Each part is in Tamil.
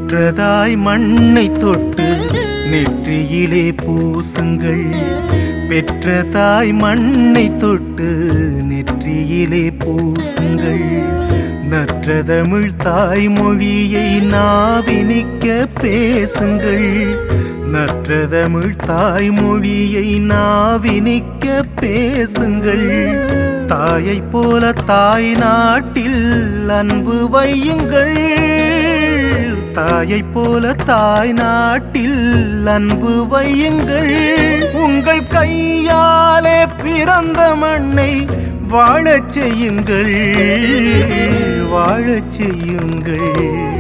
பெற்றதாய் மண்ணை தொட்டு நெற்றியிலே பூசுங்கள் பெற்றதாய் மண்ணை தொட்டு நெற்றியிலே பூசுங்கள் நற்றதமிழ் தாய்மொழியை நாவினிக்க பேசுங்கள் நற்றதமிழ் தாய்மொழியை நாவினிக்க பேசுங்கள் தாயைப் போல தாய் நாட்டில் அன்பு வையுங்கள் தாயைப் போல தாய் நாட்டில் அன்பு வையுங்கள் உங்கள் கையாலே பிறந்த மண்ணை வாழச் செய்யுங்கள் வாழச் செய்யுங்கள்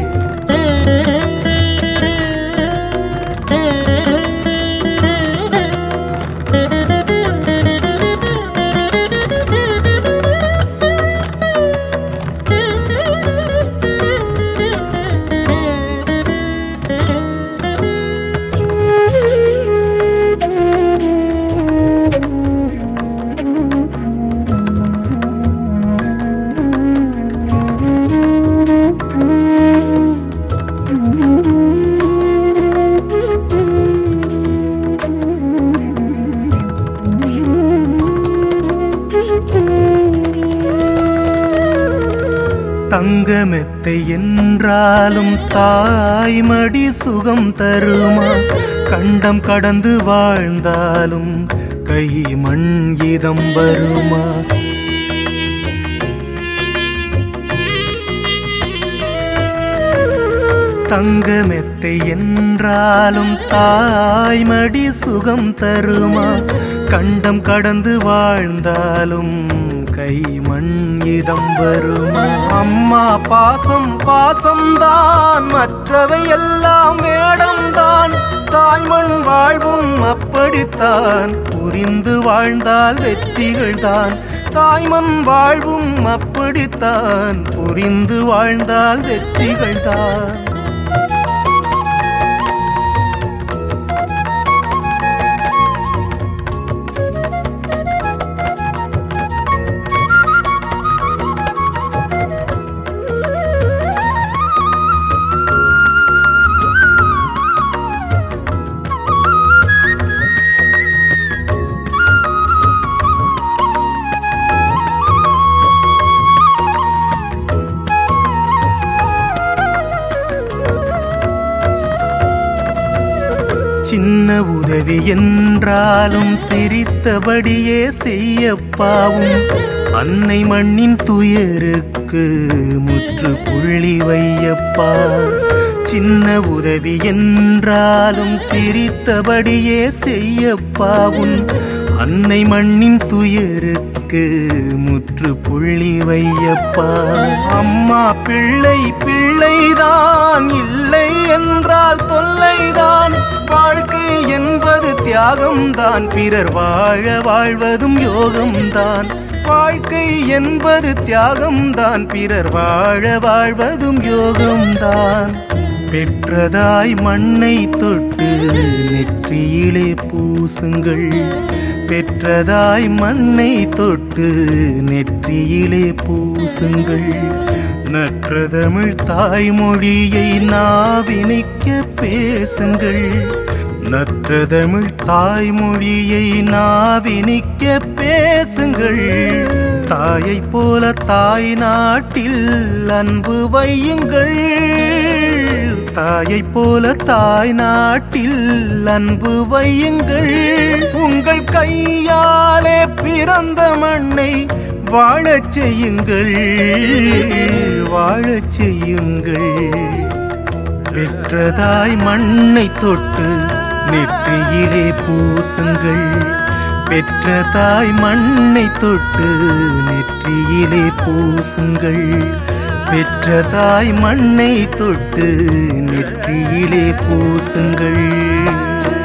தங்கமெத்தை என்றாலும் தாய்மடி சுகம் தருமா கண்டம் கடந்து வாழ்ந்தாலும் கை மண் இதம் வருமா தங்கமெத்தை என்றாலும் தாய்மடி சுகம் தருமா கண்டம் கடந்து வாழ்ந்தாலும் கை மண் இதம் வருமா அம்மா பாசம் பாசம்தான் மற்றவை எல்லாம் வேடம்தான் தாய்மண் வாழ்வும் அப்படித்தான் புரிந்து வாழ்ந்தால் வெற்றிகள்தான் தாய்மண் வாழ்வும் அப்படித்தான் புரிந்து வாழ்ந்தால் வெற்றிகள்தான் சின்ன உதவி என்றாலும் சிரித்தபடியே செய்யப்பாவும் அன்னை மண்ணின் துயருக்கு முற்று புள்ளி வையப்பா சின்ன உதவி என்றாலும் சிரித்தபடியே செய்யப்பாவும் அன்னை மண்ணின் துயருக்கு முற்று புள்ளி வையப்பா அம்மா பிள்ளை பிள்ளைதான் இல்லை என்றால் தொல்லைதான் வாழ்க்கை என்பது தியாகம்தான் பிறர் வாழ வாழ்வதும் யோகம்தான் வாழ்க்கை என்பது தியாகம்தான் பிறர் வாழ வாழ்வதும் யோகம்தான் பெற்றதாய் மண்ணை தொட்டு நெற்றியிலே பூசுங்கள் பெற்றதாய் மண்ணை தொட்டு நெற்றியிலே பூசுங்கள் நற்றதமிழ் தாய்மொழியை நாவினிக்க பேசுங்கள் நற்றதமிழ் தாய்மொழியை நாவினிக்க பேசுங்கள் தாயைப் போல தாய் நாட்டில் அன்பு வையுங்கள் தாயைப் போல தாய் நாட்டில் அன்பு வையுங்கள் உங்கள் கையாலே பிறந்த மண்ணை வாழச் செய்யுங்கள் வாழச் செய்யுங்கள் பெற்றதாய் மண்ணை தொட்டு நெற்றியிலே பூசுங்கள் பெற்றதாய் மண்ணை தொட்டு நெற்றியிலே பூசுங்கள் பெற்றதாய் மண்ணை தொட்டு நெற்றியிலே பூசுங்கள்